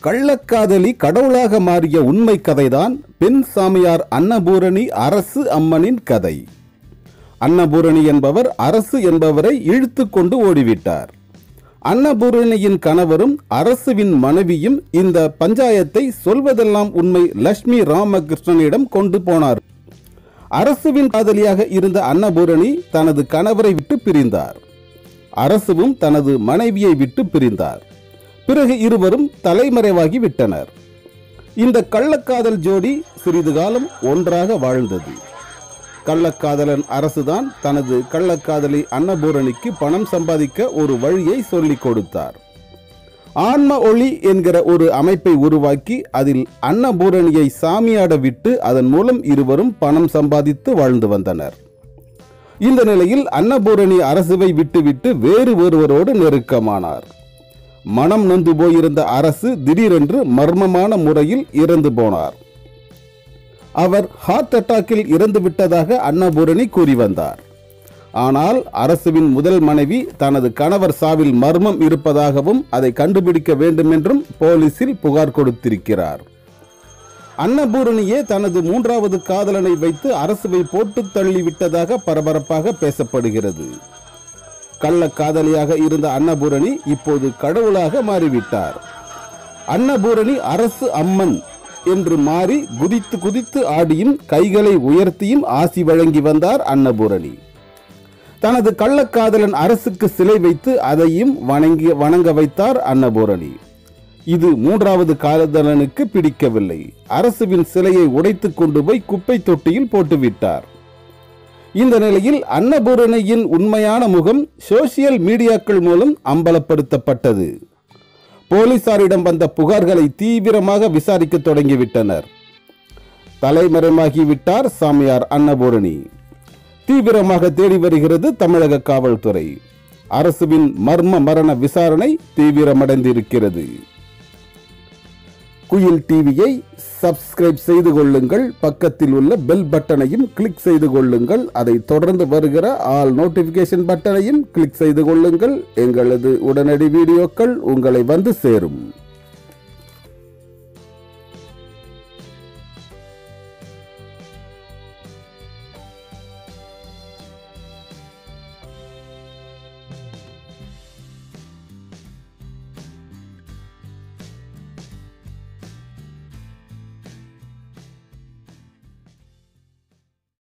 கள்ளக்காதலி கடவுளாக மாறிய உண்மை கதைதான் பெண் சாமியார் அன்னபூரணி அரசு அம்மனின் கதை அன்னபூரணி என்பவர் அரசு என்பவரை இழுத்து கொண்டு ஓடிவிட்டார் அன்னபூரணியின் கணவரும் அரசுவின் மனைவியும் இந்த பஞ்சாயத்தை சொல்வதெல்லாம் உண்மை லட்சுமி ராமகிருஷ்ணனிடம் கொண்டு போனார் அரசுவின் காதலியாக இருந்த அன்னபூரணி தனது கணவரை விட்டு பிரிந்தார் அரசுவும் தனது மனைவியை விட்டு பிரிந்தார் பிறகு இருவரும் தலைமறைவாகி விட்டனர் இந்த கள்ளக்காதல் ஜோடி சிறிது காலம் ஒன்றாக வாழ்ந்தது கள்ளக்காதலன் அரசுதான் தனது கள்ளக்காதலி அன்னபூரணிக்கு பணம் சம்பாதிக்க ஒரு வழியை சொல்லிக் கொடுத்தார் ஆன்ம ஒளி என்கிற ஒரு அமைப்பை உருவாக்கி அதில் அன்னபூரணியை சாமியாட விட்டு அதன் மூலம் இருவரும் பணம் சம்பாதித்து வாழ்ந்து வந்தனர் இந்த நிலையில் அன்னபூரணி அரசுவை விட்டுவிட்டு வேறு ஒருவரோடு நெருக்கமானார் மனம் நொந்து போயிருந்த அரசு திடீரென்று மர்மமான முறையில் இறந்து போனார் அவர் ஹார்ட் அட்டாக்கில் இறந்து விட்டதாக அன்னபூரணி கூறி வந்தார் ஆனால் அரசுவின் முதல் மனைவி தனது கணவர் சாவில் மர்மம் இருப்பதாகவும் அதை கண்டுபிடிக்க வேண்டும் என்றும் போலீசில் புகார் கொடுத்திருக்கிறார் அன்னபூரணியே தனது மூன்றாவது காதலனை வைத்து அரசுவை போட்டு தள்ளிவிட்டதாக பரபரப்பாக பேசப்படுகிறது கள்ள காதலியாக இருந்த அன்னபூரணி இப்போது கடவுளாக மாறிவிட்டார் அன்னபூரணி அரசு அம்மன் என்று மாறி குதித்து குதித்து ஆடியும் கைகளை உயர்த்தியும் ஆசி வழங்கி வந்தார் அன்னபூரணி தனது கள்ளக்காதலன் அரசுக்கு சிலை வைத்து அதையும் வணங்கி வணங்க வைத்தார் அன்னபூரணி இது மூன்றாவது காதலனுக்கு பிடிக்கவில்லை அரசுவின் சிலையை உடைத்துக் கொண்டு போய் குப்பை தொட்டியில் போட்டுவிட்டார் இந்த நிலையில் அன்னபூரணியின் உண்மையான முகம் சோசியல் மீடியாக்கள் மூலம் அம்பலப்படுத்தப்பட்டது போலீசாரிடம் வந்த புகார்களை தீவிரமாக விசாரிக்க தொடங்கிவிட்டனர் தலைமறைமாகிவிட்டார் சாமியார் அன்னபூரணி தீவிரமாக தேடி வருகிறது தமிழக காவல்துறை அரசுவின் மர்ம மரண விசாரணை தீவிரமடைந்திருக்கிறது குயில் டிவியை சப்ஸ்கிரைப் செய்து கொள்ளுங்கள் பக்கத்தில் உள்ள பெல் பட்டனையும் கிளிக் செய்து கொள்ளுங்கள் அதை தொடர்ந்து வருகிற ஆல் நோட்டிபிகேஷன் பட்டனையும் கிளிக் செய்து கொள்ளுங்கள் எங்களது உடனடி வீடியோக்கள் உங்களை வந்து சேரும்